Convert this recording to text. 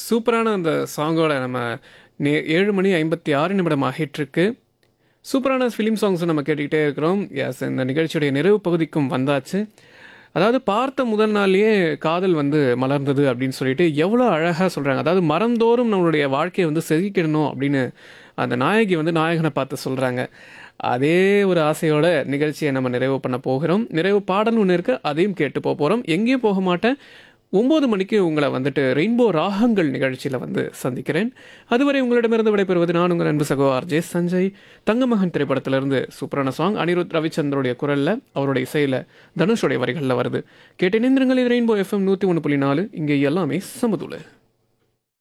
சூப்பரான அந்த சாங்கோட நம்ம நே ஏழு மணி ஐம்பத்தி ஆறு நிமிடம் ஆகிட்டுருக்கு சூப்பரான ஃபிலிம் சாங்ஸை நம்ம கேட்டுக்கிட்டே இருக்கிறோம் எஸ் இந்த நிகழ்ச்சியுடைய நிறைவு பகுதிக்கும் வந்தாச்சு அதாவது பார்த்த முதல் நாள்லயே காதல் வந்து மலர்ந்தது அப்படின்னு சொல்லிட்டு எவ்வளோ அழகாக சொல்கிறாங்க அதாவது மரந்தோறும் நம்மளுடைய வாழ்க்கையை வந்து செதுக்கிடணும் அப்படின்னு அந்த நாயகி வந்து நாயகனை பார்த்து சொல்கிறாங்க அதே ஒரு ஆசையோட நிகழ்ச்சியை நம்ம நிறைவு பண்ண போகிறோம் நிறைவு பாடல் ஒன்று இருக்கு அதையும் கேட்டு போக போகிறோம் எங்கேயும் போக மாட்டேன் ஒம்பது மணிக்கு உங்களை வந்துட்டு ரெயின்போ ராகங்கள் நிகழ்ச்சியில் வந்து சந்திக்கிறேன் அதுவரை உங்களிடமிருந்து விடைபெறுவது நான் உங்கள் அன்பு சகோ ஆர்ஜே சஞ்சய் தங்கமகன் திரைப்படத்திலிருந்து சூப்பரான சாங் அனிருத் ரவிச்சந்திரோடைய குரலில் அவருடைய இசையில் தனுஷோடைய வரிகளில் வருது கேட்டு நிந்திரங்கள் இது ரெயின்போ எஃப்எம் நூற்றி ஒன்று புள்ளி நாலு இங்கே எல்லாமே சமதுல